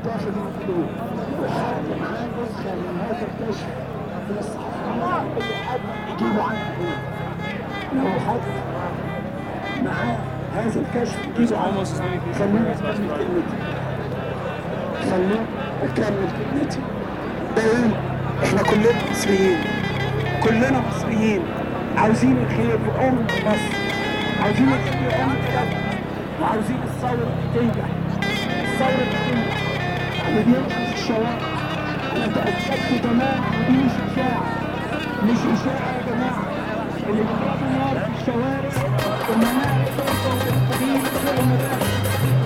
تاخد القلوب وحاجة معاه نسخة من هذا الكشف من الصحفيين أي حد يجيبه عنه لو حد معاه هذا الكشف يجيبه عنه خلونا نكمل كلمتي خلونا نكمل كلمتي بقول احنا كلنا مصريين كلنا مصريين عاوزين الخير في أم مصر عاوزين الخير في أم بلدنا وعاوزين الثورة تنجح الثورة تنجح اللي بيمشي في الشوارع أنا تأكدت تماما ودي مش إشاعة مش إشاعة يا جماعة اللي بيضربوا نار في الشوارع المناعة والتغيير في المدارس